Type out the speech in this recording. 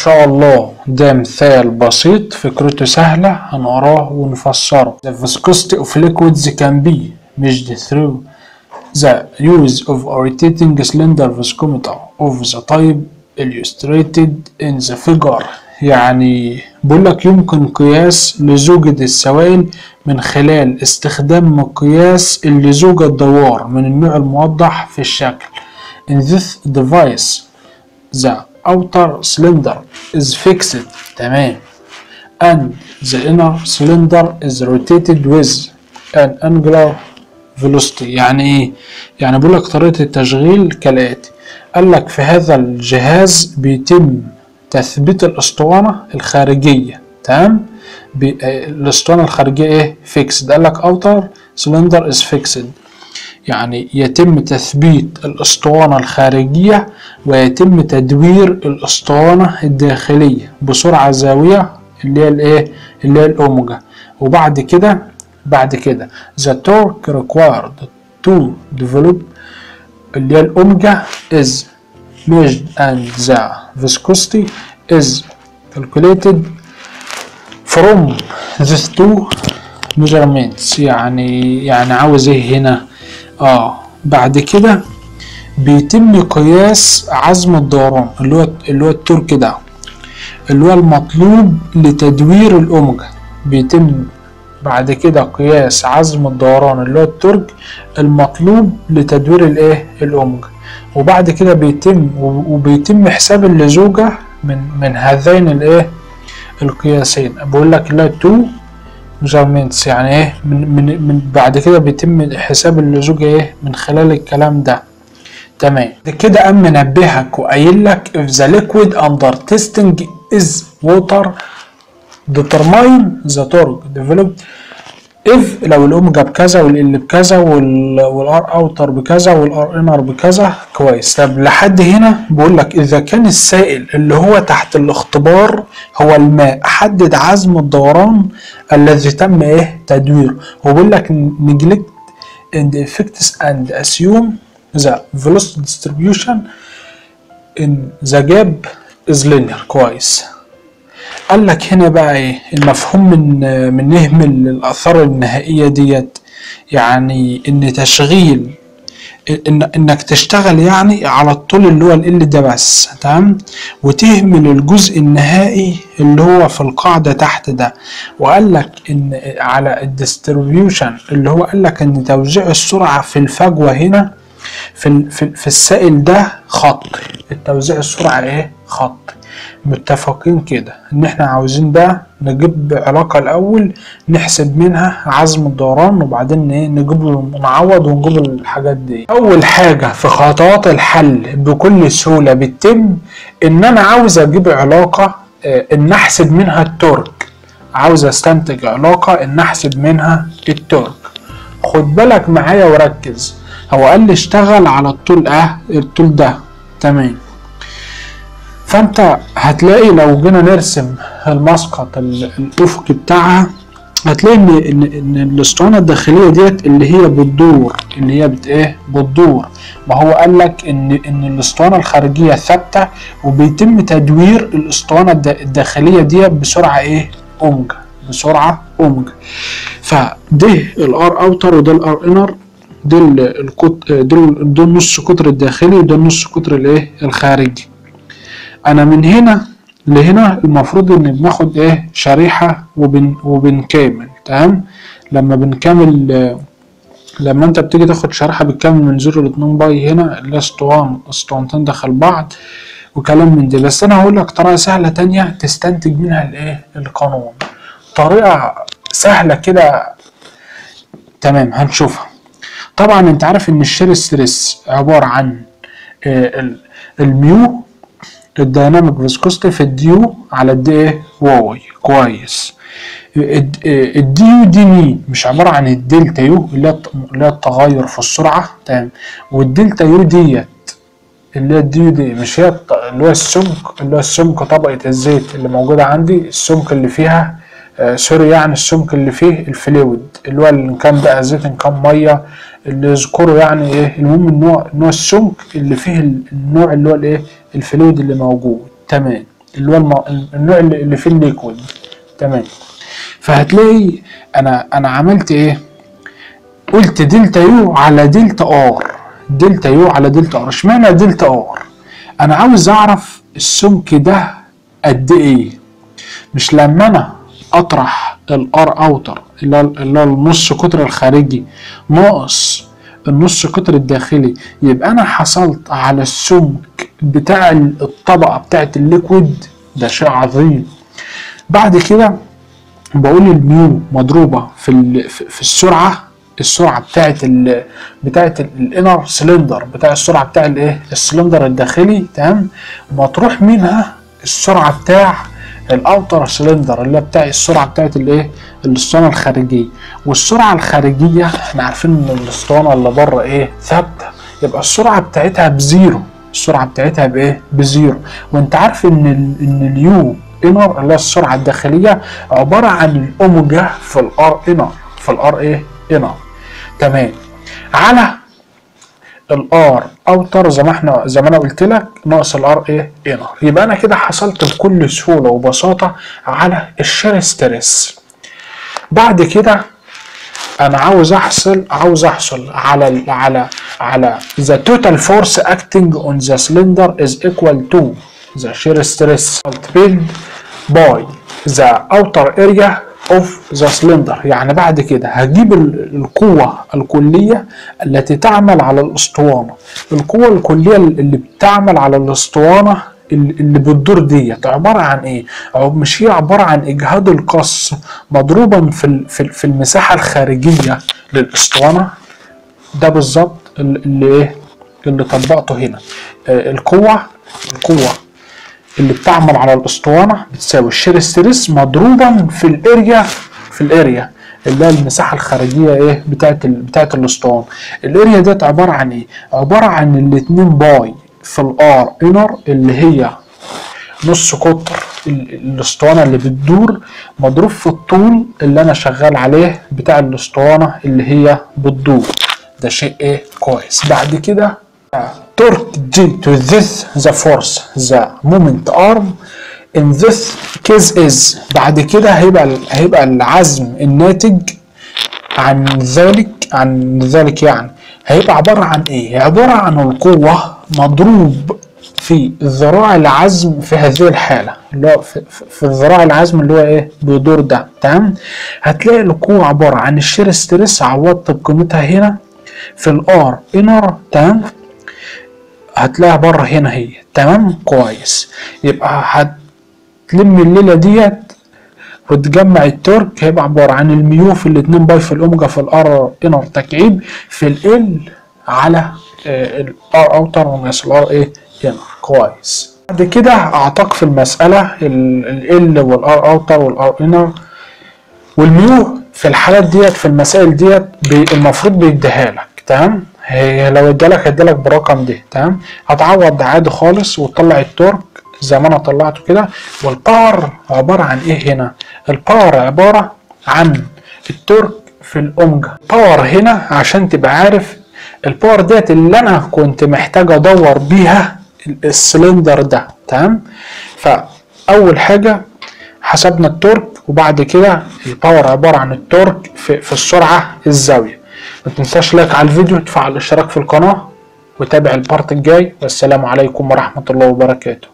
شاء الله ده مثال بسيط فكرته سهلة هنقراه ونفسره The viscosity of liquids can be measured through the use of a rotating cylinder viscometer of the type illustrated in the figure يعني بقول لك يمكن قياس لزوجة السوائل من خلال استخدام مقياس اللزوجة الدوار من النوع الموضح في الشكل In this device the outer cylinder is fixed تمام and the inner cylinder is rotated with an angular velocity يعني ايه يعني بقول لك طريقة التشغيل كالآتي قال لك في هذا الجهاز بيتم تثبيت الاسطوانة الخارجية تمام بي- آه، الاسطوانة الخارجية ايه fixed قال لك outer cylinder is fixed يعني يتم تثبيت الاسطوانة الخارجية ويتم تدوير الاسطوانة الداخلية بسرعة زاوية اللي هي الايه اللي هي الاوميجا وبعد كده بعد كده the torque required to develop اللي هي الاوميجا is measured and the viscosity is calculated from these two measurements يعني يعني عاوز ايه هنا اه بعد كده بيتم قياس عزم الدوران اللي هو اللي هو الترك ده اللي هو المطلوب لتدوير الاوميجا بيتم بعد كده قياس عزم الدوران اللي هو الترك المطلوب لتدوير الايه الاوميجا وبعد كده بيتم وبيتم حساب اللزوجة من من هذين الايه القياسين بقول لك لا تو measurements يعني ايه من, من, من بعد كده بيتم حساب اللزوجة ايه من خلال الكلام ده تمام ده كده قام منبهك وقايل لك if the liquid under testing is water determine the torque developed if لو الاوميجا بكذا والال بكذا وال والار اوتر بكذا والار انر بكذا كويس طب لحد هنا بقول لك اذا كان السائل اللي هو تحت الاختبار هو الماء حدد عزم الدوران الذي تم ايه تدويره هو بيقول لك neglect and effects and assume the velocity distribution in the gap is linear كويس قال لك هنا بقى ايه المفهوم من من نهمل الاثار النهائيه ديت يعني ان تشغيل إن انك تشتغل يعني على الطول اللي هو ال ده بس تمام وتهمل الجزء النهائي اللي هو في القاعده تحت ده وقال لك ان على الديستريبيوشن اللي هو قال لك ان توزيع السرعه في الفجوه هنا في ال- في, في السائل ده خط التوزيع السرعه ايه خط متفقين كده ان احنا عاوزين بقى نجيب علاقة الاول نحسب منها عزم الدوران وبعدين ايه نجيب له نعوض ونجيب الحاجات دي اول حاجة في خطوات الحل بكل سهولة بتتم ان انا عاوز اجيب علاقة آه، ان احسب منها التورك عاوز استنتج علاقة ان احسب منها التورك خد بالك معايا وركز هو قال لي اشتغل على الطول اه الطول ده تمام فانت هتلاقي لو جينا نرسم المسقط ال- الافقي بتاعها هتلاقي ان ان ان الاسطوانه الداخليه ديت اللي هي بتدور اللي هي بت ايه بتدور ما هو قال لك ان ان الاسطوانه الخارجيه ثابته وبيتم تدوير الاسطوانه الد- الداخليه ديت بسرعه ايه اومجا بسرعه اومجا فده الار اوتر وده الار انر ده ال- القط دول دول نص قطر الداخلي وده نص قطر الايه الخارجي انا من هنا لهنا المفروض ان بناخد ايه شريحة وبن وبنكامل تمام لما بنكمل آه، لما انت بتيجي تاخد شريحة بتكمل من زيرو لاتنين باي هنا اللي هي اسطوان اسطوانتين داخل بعض وكلام من ده بس انا هقول لك طريقة سهلة تانية تستنتج منها الايه القانون طريقة سهلة كده تمام هنشوفها طبعا انت عارف ان الشير ستريس عبارة عن آه، ال- الميو الديناميك فيسكوستي في الديو على الدي ايه واي كويس الد- آه، الديو دي مين مش عبارة عن الدلتا يو اللي هي الت- اللي هي التغير في السرعة تمام والدلتا يو ديت اللي هي الديو دي مش هي الط- اللي هو السمك اللي هو السمك طبقة الزيت اللي موجودة عندي السمك اللي فيها آه سوري يعني السمك اللي فيه الفلويد اللي هو ان كان بقى زيت ان كان ميه اللي يذكره يعني ايه المهم النوع نوع السمك اللي فيه ال- النوع اللي هو الايه الفلويد اللي موجود تمام اللي هو الم... النوع اللي اللي فيه الليكويد تمام فهتلاقي انا انا عملت ايه قلت دلتا يو على دلتا ار دلتا يو على دلتا ار اشمعنى دلتا ار انا عاوز اعرف السمك ده قد ايه مش لما انا اطرح الار اوتر اللي هو اللي هو النص قطر الخارجي ناقص النص قطر الداخلي يبقى انا حصلت على السمك بتاع الطبقه بتاعت الليكويد ده شيء عظيم بعد كده بقول الميو مضروبه في ال- في في السرعه السرعه بتاعت ال بتاعت الانر سلندر بتاع السرعه بتاع الايه السلندر الداخلي تمام مطروح منها السرعه بتاع الاوتر سلندر اللي هي بتاع السرعه بتاعت الايه الاسطوانه الخارجيه والسرعه الخارجيه احنا عارفين ان الاسطوانه اللي بره ايه ثابته يبقى السرعه بتاعتها بزيرو السرعه بتاعتها بايه بزيرو وانت عارف ان ال ان اليو انر اللي هي السرعه الداخليه عباره عن الاوميجا في الار انر في الار ايه انر تمام على الار اوتر زي ما احنا زي ما انا قلت لك ناقص الار ايه انر يبقى انا كده حصلت بكل سهوله وبساطه على الشير ستريس بعد كده انا عاوز احصل عاوز احصل على ال على على the total force acting on the cylinder is equal to the shear stress built by the outer area of the cylinder يعني بعد كده هجيب ال- القوة الكلية التي تعمل على الاسطوانة القوة الكلية اللي بتعمل على الاسطوانة اللي اللي بتدور ديت عبارة عن ايه؟ أو مش هي عبارة عن اجهاد القص مضروبا في ال- في ال- في المساحة الخارجية للاسطوانة ده بالظبط ال- اللي ايه؟ اللي طبقته هنا آه، القوة القوة اللي بتعمل على الاسطوانة بتساوي الشير ستريس مضروبا في الاريا في الاريا اللي هي المساحة الخارجية ايه بتاعت ال... بتاعت الاسطوانة الاريا ديت عبارة عن ايه؟ عبارة عن الاتنين باي في الار انر اللي هي نص قطر ال- الاسطوانة اللي بتدور مضروب في الطول اللي انا شغال عليه بتاع الاسطوانة اللي هي بتدور ده شيء ايه كويس بعد كده torque due to this the force the moment arm in this case is بعد كده هيبقى هيبقى العزم الناتج عن ذلك عن ذلك يعني هيبقى عبارة عن ايه؟ عبارة عن القوة مضروب في ذراع العزم في هذه الحالة اللي هو في, في- في ذراع العزم اللي هو ايه بيدور ده تمام هتلاقي القوة عبارة عن الشير ستريس عوضت بقيمتها هنا في الار انر تمام هتلاقيها بره هنا هي تمام كويس يبقى هتلم الليلة ديت وتجمع التورك هيبقى عبارة عن الميو في الاتنين باي في الأوميجا في الار انر تكعيب في ال على الار اوتر وناقص الار ايه انر كويس بعد كده اعتقد في المسألة ال والار اوتر والار انر والميو في الحالات ديت في المسائل ديت بي- المفروض بيديها لك تمام هي لو ادالك هيديلك بالرقم ده تمام هتعوض عادي خالص وتطلع التورك زي ما انا طلعته كده والباور عبارة عن ايه هنا الباور عبارة عن التورك في الاومجا باور هنا عشان تبقى عارف الباور ديت اللي انا كنت محتاج ادور بيها ال- السلندر ده تمام فاول حاجة حسبنا التورك وبعد كده الباور عبارة عن التورك في, في السرعة الزاوية ما تنساش لايك على الفيديو تفعل الاشتراك في القناة وتابع البارت الجاي والسلام عليكم ورحمة الله وبركاته